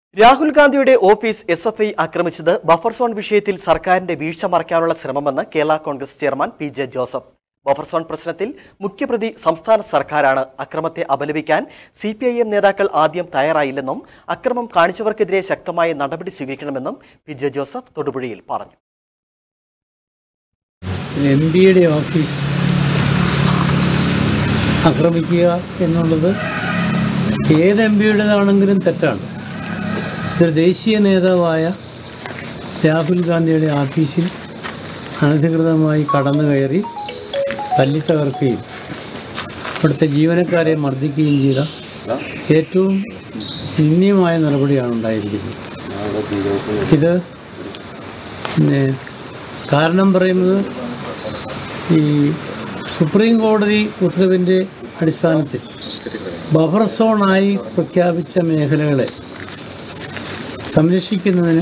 രാഹുൽ ഗാന്ധിയുടെ office S F I ആക്രമിച്ചത് buffer zone വിഷയത്തിൽ സർക്കാരിന്റെ വീഴ്ച മറയ്ക്കാനുള്ള ശ്രമമെന്ന് Kerala Congress chairman P J Joseph buffer zone പ്രശ്നത്തിൽ മുഖ്യപ്രതി സംസ്ഥാന സർക്കാരാണ് അക്രമത്തെ അപലപിക്കാൻ സി പി ഐ എം നേതാക്കൾ ആദ്യം തയ്യാറായില്ലെന്നും അക്രമം കാണിച്ചവർക്കെതിരെ ശക്തമായ നടപടി സ്വീകരിക്കണമെന്നും പി ജെ ജോസഫ് തൊടുപുഴയിൽ പറഞ്ഞു എം പിയുടെ ഓഫീസ് ആക്രമിക്കുക എന്നുള്ളത് ഏത് എം പിയുടേതാണെങ്കിലും തെറ്റാണ് ഇതൊരു ദേശീയ നേതാവായ രാഹുൽ ഗാന്ധിയുടെ ഓഫീസിൽ അനധികൃതമായി കടന്നു കയറി തല്ലിത്തകർക്കുകയും ഇവിടുത്തെ ജീവനക്കാരെ മർദ്ദിക്കുകയും ചെയ്ത ഏറ്റവും നിന്ദ്യമായ നടപടിയാണ് ഉണ്ടായിരിക്കുന്നത് ഇത് പിന്നെ കാരണം പറയുന്നത് ഈ സുപ്രീം കോടതി ഉത്തരവിൻ്റെ അടിസ്ഥാനത്തിൽ ബഫർ സോണായി പ്രഖ്യാപിച്ച മേഖലകളെ സംരക്ഷിക്കുന്നതിന്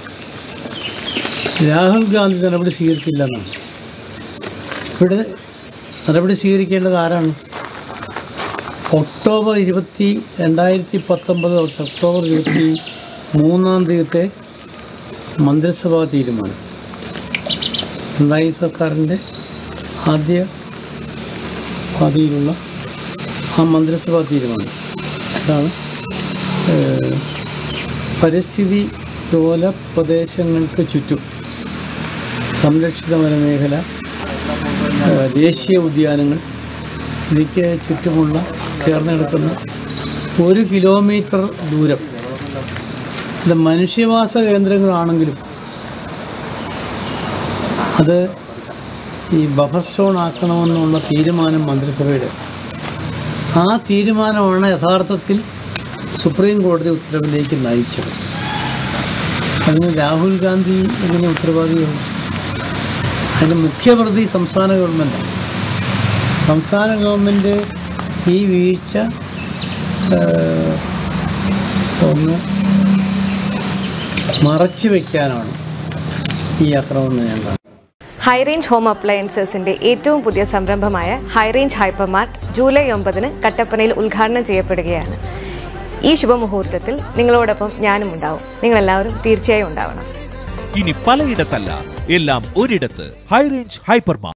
രാഹുൽ ഗാന്ധി നടപടി സ്വീകരിച്ചില്ലെന്നാണ് ഇവിടെ നടപടി സ്വീകരിക്കേണ്ടത് ആരാണ് ഒക്ടോബർ ഇരുപത്തി രണ്ടായിരത്തി പത്തൊമ്പത് ഒക്ടോബർ ഇരുപത്തി മൂന്നാം തീയതിത്തെ മന്ത്രിസഭാ തീരുമാനം പിണറായി സർക്കാരിൻ്റെ ആദ്യ പാതിയിലുള്ള ആ മന്ത്രിസഭാ തീരുമാനം അതാണ് ഏഹ്, പരിസ്ഥിതി ലോല പ്രദേശങ്ങൾക്ക് ചുറ്റും സംരക്ഷിത വനമേഖല ഏഹ്, ദേശീയ ഉദ്യാനങ്ങൾ ഇതിക്ക് ചുറ്റുമുള്ള ചേർന്ന് കിടക്കുന്ന ഒരു കിലോമീറ്റർ ദൂരം ഇത് മനുഷ്യവാസ കേന്ദ്രങ്ങളാണെങ്കിലും അത് ഈ ബഫർ സോൺ ആക്കണമെന്നുള്ള തീരുമാനം മന്ത്രിസഭയുടെ ആ തീരുമാനമാണ് യഥാർത്ഥത്തിൽ സുപ്രീം കോടതി ഉത്തരവിലേക്ക് നയിച്ചത് അതിന് രാഹുൽ ഗാന്ധി എങ്ങനെ ഉത്തരവാദിയാവും അതിന് മുഖ്യപ്രതി സംസ്ഥാന ഗവൺമെൻറ്റാണ് സംസ്ഥാന ഗവൺമെൻറ് ഈ വീഴ്ച ഏഹ്, ഒന്ന് മറച്ചു വയ്ക്കാനാണ് ഈ ആക്രമണം എന്ന് ഞാൻ കാണുന്നത് ഹൈറേഞ്ച് ഹോം അപ്ലയൻസസിന്റെ ഏറ്റവും പുതിയ സംരംഭമായ ഹൈറേഞ്ച് ഹൈപ്പർമാർട്ട് ജൂലൈ ഒമ്പതിന് കട്ടപ്പനയിൽ ഉദ്ഘാടനം ചെയ്യപ്പെടുകയാണ് ഈ ശുഭമുഹൂർത്തത്തിൽ നിങ്ങളോടൊപ്പം ഞാനും ഉണ്ടാവും നിങ്ങളെല്ലാവരും തീർച്ചയായും ഉണ്ടാവണം ഇനി പലയിടത്തല്ല എല്ലാം ഒരിടത്ത് ഹൈറേഞ്ച് ഹൈപ്പർമാർ